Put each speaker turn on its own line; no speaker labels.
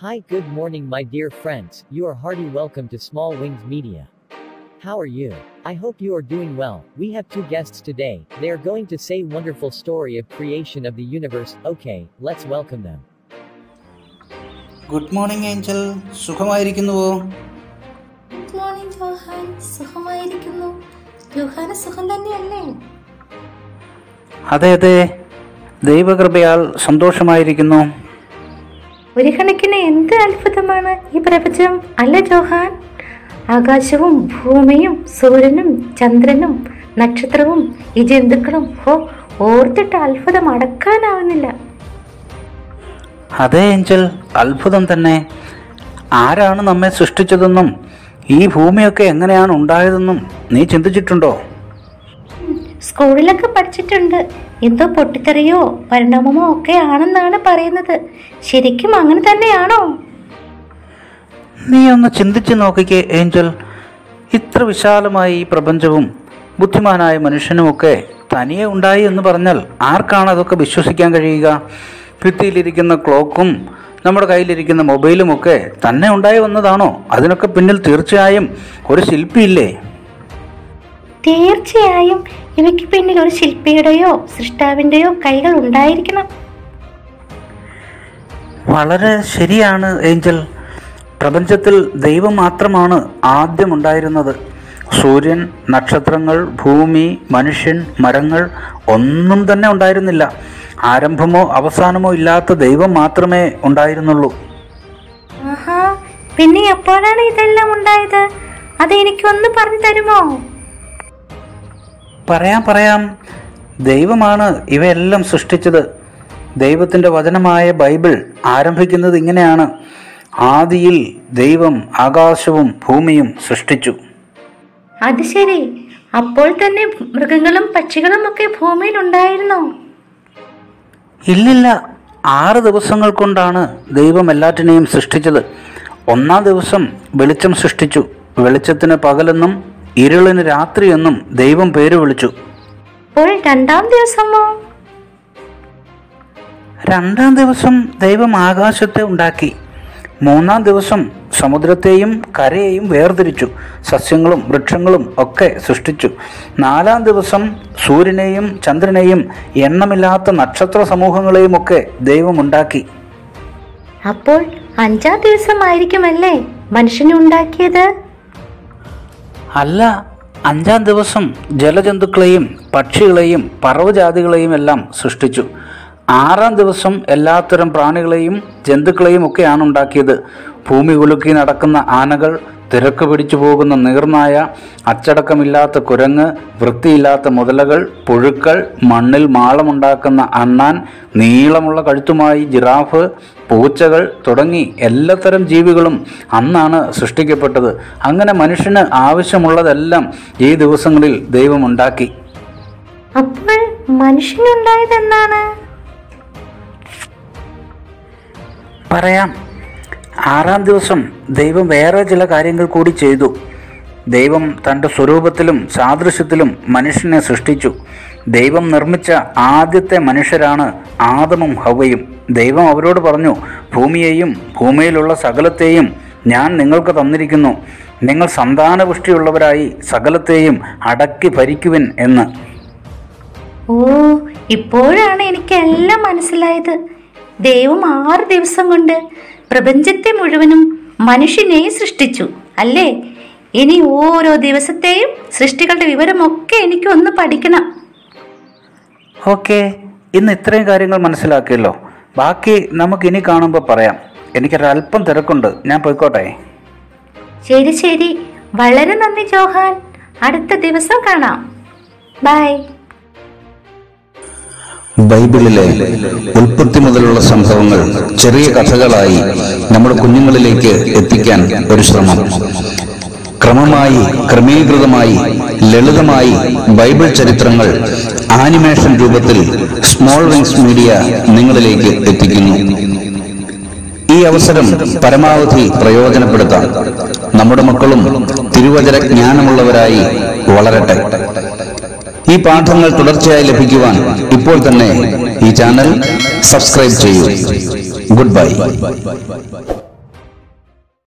Hi, good morning, my dear friends. You are hearty welcome to Small Wings Media. How are you? I hope you are doing well. We have two guests today. They are going to say wonderful story of creation of the universe. Okay, let's welcome them.
Good morning Angel സുഖമായിരിക്കുന്നുവോ
good morning Johan സുഖമായിരിക്കുന്നു ജോഹാന് സുഖം തന്നെയല്ലേ
അതെ അതെ ദൈവകൃപയാൽ സന്തോഷമായിരിക്കുന്നു
ഒരു കണക്കിന് എന്ത് അത്ഭുതമാണ് ഈ പ്രപഞ്ചം അല്ല ജോഹാൻ ആകാശവും ഭൂമിയും സൂര്യനും ചന്ദ്രനും നക്ഷത്രവും ഈ ജന്തുക്കളും ഹോ ഓർത്തിട്ട് അത്ഭുതം അടക്കാനാവുന്നില്ല
അതെ ഏഞ്ചൽ അത്ഭുതം തന്നെ ആരാണ് നമ്മെ സൃഷ്ടിച്ചതെന്നും ഈ ഭൂമിയൊക്കെ എങ്ങനെയാണ് ഉണ്ടായതെന്നും നീ ചിന്തിച്ചിട്ടുണ്ടോ
സ്കൂളിലൊക്കെ പഠിച്ചിട്ടുണ്ട് എന്തോ പൊട്ടിത്തെറിയോ പരിണാമമോ ഒക്കെ ആണെന്നാണ് പറയുന്നത് ശരിക്കും അങ്ങനെ തന്നെയാണോ
നീ ഒന്ന് ചിന്തിച്ചു നോക്കിക്കേ ഏഞ്ചൽ ഇത്ര വിശാലമായ ഈ പ്രപഞ്ചവും ബുദ്ധിമാനായ മനുഷ്യനുമൊക്കെ തനിയെ ഉണ്ടായി എന്ന് പറഞ്ഞാൽ ആർക്കാണ് അതൊക്കെ വിശ്വസിക്കാൻ കഴിയുക ഭിത്തിയിലിരിക്കുന്ന ക്ലോക്കും നമ്മുടെ കയ്യിലിരിക്കുന്ന മൊബൈലും ഒക്കെ തന്നെ ഉണ്ടായി വന്നതാണോ അതിനൊക്കെ പിന്നിൽ തീർച്ചയായും ഒരു ശില്പിയില്ലേ
തീർച്ചയായും ഇവയ്ക്ക് പിന്നിൽ ഒരു ശില്പിയുടെയോ സൃഷ്ടാവിന്റെയോ കൈകൾ ഉണ്ടായിരിക്കണം
വളരെ ശരിയാണ് ഏഞ്ചൽ പ്രപഞ്ചത്തിൽ ദൈവം മാത്രമാണ് ആദ്യം ഉണ്ടായിരുന്നത് സൂര്യൻ നക്ഷത്രങ്ങൾ ഭൂമി മനുഷ്യൻ മരങ്ങൾ ഒന്നും തന്നെ ഉണ്ടായിരുന്നില്ല ആരംഭമോ അവസാനമോ ഇല്ലാത്ത ദൈവം മാത്രമേ ഉണ്ടായിരുന്നുള്ളൂ
ആഹാ പിന്നെ എപ്പോഴാണ് ഇതെല്ലാം ഉണ്ടായത് അത് എനിക്കൊന്ന് പറഞ്ഞു തരുമോ
പറയാം പറയാം ദൈവമാണ് ഇവയെല്ലാം സൃഷ്ടിച്ചത് ദൈവത്തിൻ്റെ വചനമായ ബൈബിൾ ആരംഭിക്കുന്നത് ഇങ്ങനെയാണ് ആദിയിൽ ദൈവം ആകാശവും ഭൂമിയും സൃഷ്ടിച്ചു
അത് ശരി അപ്പോൾ തന്നെ മൃഗങ്ങളും പക്ഷികളും ഒക്കെ ഭൂമിയിൽ ഉണ്ടായിരുന്നോ
ഇല്ലില്ല ആറ് ദിവസങ്ങൾ കൊണ്ടാണ് ദൈവം എല്ലാറ്റിനെയും സൃഷ്ടിച്ചത് ഒന്നാം ദിവസം വെളിച്ചം സൃഷ്ടിച്ചു വെളിച്ചത്തിന് പകലെന്നും ഇരുളിന് രാത്രിയെന്നും ദൈവം പേര് വിളിച്ചു
അപ്പോൾ രണ്ടാം ദിവസമോ
രണ്ടാം ദിവസം ദൈവം ആകാശത്തെ ഉണ്ടാക്കി മൂന്നാം ദിവസം സമുദ്രത്തെയും കരയെയും വേർതിരിച്ചു സസ്യങ്ങളും വൃക്ഷങ്ങളും ഒക്കെ സൃഷ്ടിച്ചു നാലാം ദിവസം സൂര്യനെയും ചന്ദ്രനെയും എണ്ണമില്ലാത്ത നക്ഷത്ര സമൂഹങ്ങളെയും ഒക്കെ ദൈവം ഉണ്ടാക്കി
അപ്പോൾ അഞ്ചാം ദിവസമായിരിക്കുമല്ലേ മനുഷ്യനെ ഉണ്ടാക്കിയത്
അല്ല അഞ്ചാം ദിവസം ജലജന്തുക്കളെയും പക്ഷികളെയും പർവ്വജാതികളെയും എല്ലാം സൃഷ്ടിച്ചു ആറാം ദിവസം എല്ലാത്തരം പ്രാണികളെയും ജന്തുക്കളെയും ഒക്കെയാണ് ഉണ്ടാക്കിയത് ഭൂമി കുലുക്കി നടക്കുന്ന ആനകൾ തിരക്ക് പിടിച്ചു പോകുന്ന നീർനായ അച്ചടക്കമില്ലാത്ത കുരങ്ങ് വൃത്തിയില്ലാത്ത മുതലകൾ പുഴുക്കൾ മണ്ണിൽ മാളമുണ്ടാക്കുന്ന അണ്ണാൻ നീളമുള്ള കഴുത്തുമായി ജിറാഫ് പൂച്ചകൾ തുടങ്ങി എല്ലാത്തരം ജീവികളും അന്നാണ് സൃഷ്ടിക്കപ്പെട്ടത് അങ്ങനെ മനുഷ്യന് ആവശ്യമുള്ളതെല്ലാം ഈ ദിവസങ്ങളിൽ ദൈവം ഉണ്ടാക്കി
അപ്പോൾ മനുഷ്യനുണ്ടായത് എന്നാണ്
പറയാം ആറാം ദിവസം ദൈവം വേറെ ചില കാര്യങ്ങൾ കൂടി ചെയ്തു ദൈവം തൻ്റെ സ്വരൂപത്തിലും സാദൃശ്യത്തിലും മനുഷ്യനെ സൃഷ്ടിച്ചു ദൈവം നിർമ്മിച്ച ആദ്യത്തെ മനുഷ്യരാണ് ആദമും ഹവയും ദൈവം അവരോട് പറഞ്ഞു ഭൂമിയെയും ഭൂമിയിലുള്ള സകലത്തെയും ഞാൻ നിങ്ങൾക്ക് തന്നിരിക്കുന്നു നിങ്ങൾ സന്താനപുഷ്ടിയുള്ളവരായി സകലത്തെയും അടക്കി ഭരിക്കുവിൻ എന്ന്
ഓ ഇപ്പോഴാണ് എനിക്ക് എല്ലാം മനസ്സിലായത് ദൈവം ആറ് ദിവസം കൊണ്ട് പ്രപഞ്ചത്തെ മുഴുവനും മനുഷ്യനെ സൃഷ്ടിച്ചു അല്ലേ ഇനി ഓരോ ദിവസത്തെയും സൃഷ്ടികളുടെ വിവരമൊക്കെ എനിക്ക് ഒന്ന് പഠിക്കണം
ഓക്കെ ഇന്ന് ഇത്രയും കാര്യങ്ങൾ മനസ്സിലാക്കിയല്ലോ ബാക്കി നമുക്ക് ഇനി കാണുമ്പോൾ പറയാം എനിക്കൊരല്പം തിരക്കുണ്ട് ഞാൻ പോയിക്കോട്ടെ
ശരി ശരി വളരെ നന്ദി ജോഹാൻ അടുത്ത ദിവസം കാണാം ബൈ
ബൈബിളിലെ ഉൽപ്പത്തി മുതലുള്ള സംഭവങ്ങൾ ചെറിയ കഥകളായി നമ്മുടെ കുഞ്ഞുങ്ങളിലേക്ക് എത്തിക്കാൻ ഒരു ശ്രമം ക്രമമായി ക്രമീകൃതമായി ലളിതമായി ബൈബിൾ ചരിത്രങ്ങൾ ആനിമേഷൻ രൂപത്തിൽ സ്മോൾ വിങ്സ് മീഡിയ നിങ്ങളിലേക്ക് എത്തിക്കുന്നു ഈ അവസരം പരമാവധി പ്രയോജനപ്പെടുത്താം നമ്മുടെ മക്കളും തിരുവചന ജ്ഞാനമുള്ളവരായി വളരട്ടെ ഈ പാഠങ്ങൾ തുടർച്ചയായി ലഭിക്കുവാൻ ഇപ്പോൾ തന്നെ ഈ ചാനൽ സബ്സ്ക്രൈബ് ചെയ്യൂ ഗുഡ് ബൈ